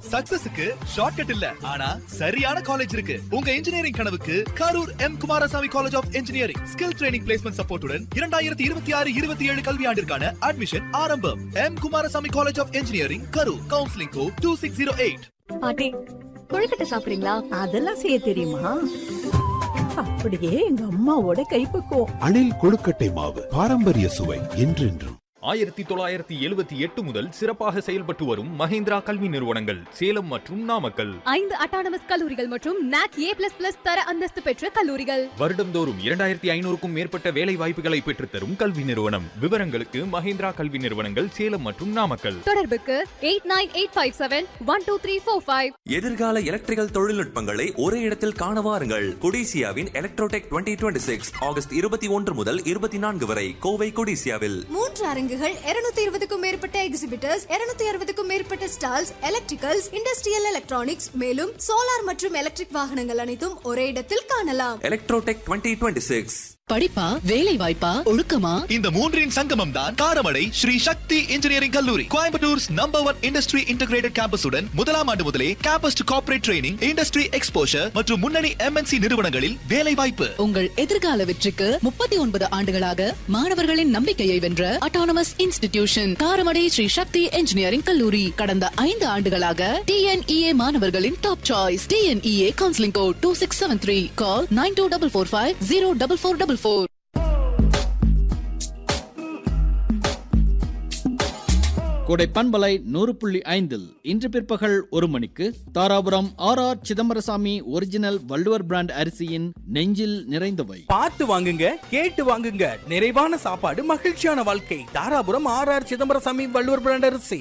சக்சஸுக்கு shortcut இல்ல ஆனா சரியான காலேஜ் இருக்கு உங்க இன்ஜினியரிங் கனவுக்கு Karur M Kumarasamy college of engineering skill training placement சப்போர்ட்டுடன் இரண்டாயிரத்தி இருபத்தி ஆறு இருபத்தி ஏழு கல்வியாண்டிற்கான அட்மிஷன் ஆரம்பம் M Kumarasamy college of engineering Karur counselling code two six zero eight பாட்டி கொழுக்கட்டை சாப்பிடுறீங்களா அதெல்லாம் செய்ய தெரியுமா அப்படியே எங்க அம்மாவோட கைப்பக்குவம் அணில் கொழுக்கட்டை மாவு பாரம்பரிய சுவை என்றென்றும் ஆயிரத்தி தொள்ளாயிரத்தி எழுபத்தி எட்டு முதல் சிறப்பாக செயல்பட்டு வரும் மஹேந்திரா கல்வி நிறுவனங்கள் சேலம் மற்றும் நாமக்கல் ஐந்து அட்டானமஸ் கல்லூரிகள் மற்றும் நாக் ஏ பிளஸ் பிளஸ் தர அந்தஸ்து பெற்ற கல்லூரிகள் வருடந்தோறும் இரண்டாயிரத்தி ஐநூறுக்கும் மேற்பட்ட வேலை வாய்ப்புகளை பெற்றுத்தரும் கல்வி நிறுவனம் விவரங்களுக்கு மஹேந்திரா கல்வி நிறுவனங்கள் சேலம் மற்றும் நாமக்கல் தொடர்புக்கு eight nine eight five seven one two three four five எதிர்கால எலக்ட்ரிக்கல் தொழில்நுட்பங்களை ஒரே இடத்தில் காண வாருங்கள் கொடிசியாவின் எலக்ட்ரோடெக் 2026 சிக்ஸ் ஆகஸ்ட் இருபத்தி ஒன்று முதல் இருபத்தி நான்கு வரை கோவை கொடிசியாவில் மூன்று அரங்குகள் 220 இருபதுக்கும் மேற்பட்ட எக்ஸிபிட்டர்ஸ் 260 அறுபதுக்கும் மேற்பட்ட ஸ்டால்ஸ் எலக்ட்ரிக்கல்ஸ் இண்டஸ்ட்ரியல் எலக்ட்ரானிக்ஸ் மேலும் சோலார் மற்றும் எலக்ட்ரிக் வாகனங்கள் அனைத்தும் ஒரே இடத்தில் காணலாம் எலக்ட்ரோடெக் 2026 சிக்ஸ் படிப்பா வேலை வாய்ப்பா ஒழுக்கமா இந்த மூன்றின் சங்கமம் தான் காரமடை ஸ்ரீ சக்தி இன்ஜினியரிங் கல்லூரி Coimbatore's number one industry integrated கேம்பஸுடன் முதலாம் ஆண்டு முதலே campus to corporate training industry exposure மற்றும் முன்னணி எம்என்சி நிறுவனங்களில் வேலை வாய்ப்பு உங்கள் எதிர்கால வெற்றிக்கு முப்பத்தி ஒன்பது ஆண்டுகளாக மாணவர்களின் நம்பிக்கையை வென்ற autonomous institution Karamadai Shri Shakti engineering கல்லூரி கடந்த ஐந்து ஆண்டுகளாக டிஎன்இஏ மாணவர்களின் top choice TNEA counselling code two six seven three call nine two double four five zero double four double four Kodai பண்பலை நூறு புள்ளி ஐந்தில் இன்று பிற்பகல் ஒரு மணிக்கு Dharapuram R R Chidambarasamy original Valluvar brand அரிசியின் நெஞ்சில் நிறைந்தவை பார்த்து வாங்குங்க கேட்டு வாங்குங்க நிறைவான சாப்பாடு மகிழ்ச்சியான வாழ்க்கை Dharapuram R R Chidambarasamy Valluvar brand அரிசி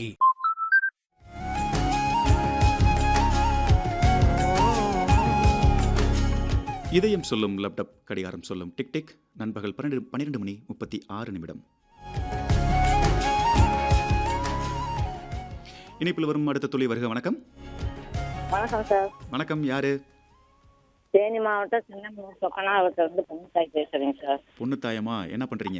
இதயம் சொல்லும் லேப்டாப் கடிகாரம் சொல்லும் டிக் டிக் நண்பகல் பன்னெண்டு பன்னிரெண்டு மணி முப்பத்தி ஆறு நிமிடம் இணைப்பில் வரும் அடுத்த துளி வருக வணக்கம் வணக்கம் சார் வணக்கம் யாரு தேனி மாவட்டம் சின்ன சொக்கனாவரத்துல இருந்து பொண்ணுத்தாய் பேசுறேங்க சார் பொண்ணு தாயமா என்ன பண்றீங்க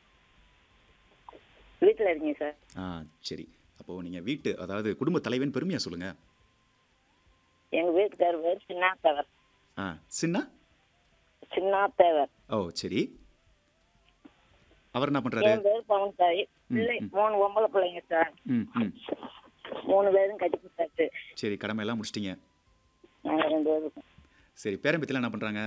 வீட்டில் இருக்கீங்க சார் ஆ சரி அப்போ நீங்க வீட்டு அதாவது குடும்ப தலைவன் பெருமையா சொல்லுங்க எங்க வீட்டுக்காரர் பேர் சின்னாத்தேவர் ஆ சின்ன சின்னாத்தேவர் ஓ சரி அவர் என்ன பண்றாரு என் பேர் பவன்தாய் பிள்ளை மூணு பொம்பளை பிள்ளைங்க சார் ம் ம் மூணு பேரும் கட்டி கொடுத்தாச்சு சரி கடமை எல்லாம் முடிச்சிட்டீங்க நாங்க ரெண்டு பேரும் சரி பேரம்பத்திலாம் என்ன பண்றாங்க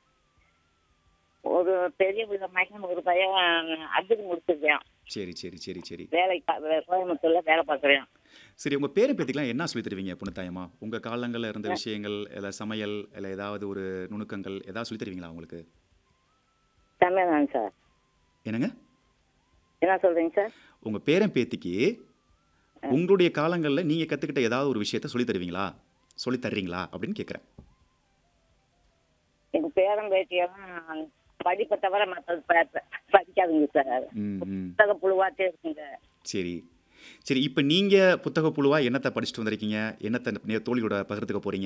ஒரு பெரிய பிள்ளை மகன் ஒரு பையன் அர்ஜுன் முடிச்சிருக்கேன் சரி சரி சரி சரி வேலை பா- கோயம்புத்தூர்ல வேலை பார்க்குறேன் சரி உங்க பேரை பத்திக்கலாம் என்ன சொல்லி தருவீங்க பொண்ணுத்தாயமா உங்க காலங்கள்ல இருந்த விஷயங்கள் இல்ல சமையல் இல்ல ஏதாவது ஒரு நுணுக்கங்கள் ஏதாவது சொல்லி தருவீங்களா உங்களுக்கு தமிழ்தாங்க சார் என்னங்க என்ன சொல்றீங்க சார் உங்க பேரன் பேத்திக்கு உங்களுடைய காலங்கள்ல நீங்க கத்துக்கிட்ட ஏதாவது ஒரு விஷயத்த சொல்லி தருவீங்களா சொல்லி தர்றீங்களா அப்படின்னு கேக்குறேன் எங்க பேரன் பேட்டியெல்லாம் படிப்பை தவிர மற்றது படிக்காதுங்க சார் ம் ம் புத்தக புழுவாத்தே இருக்குங்க சரி சரி இப்போ நீங்க புத்தக புழுவா என்னத்தை படிச்சுட்டு வந்திருக்கீங்க என்னத்தை நே- தோழியோட பகிர்ந்துக்க போறீங்க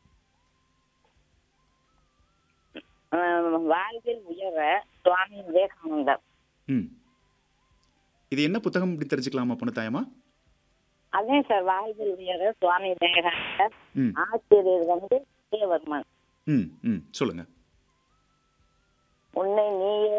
ஆஹ் வாழ்வில் உயர சுவாமி விவேகானந்தர் ம் இது என்ன புத்தகம் அப்படி தெரிஞ்சுக்கலாமா பொண்ணுத்தாயமா அதே சார் வாழ்வில் உயர சுவாமி விவேகானந்தர் ம் ஆசிரியர் வந்து தேவர்மன் ம் ம் சொல்லுங்க உன்னை நீயே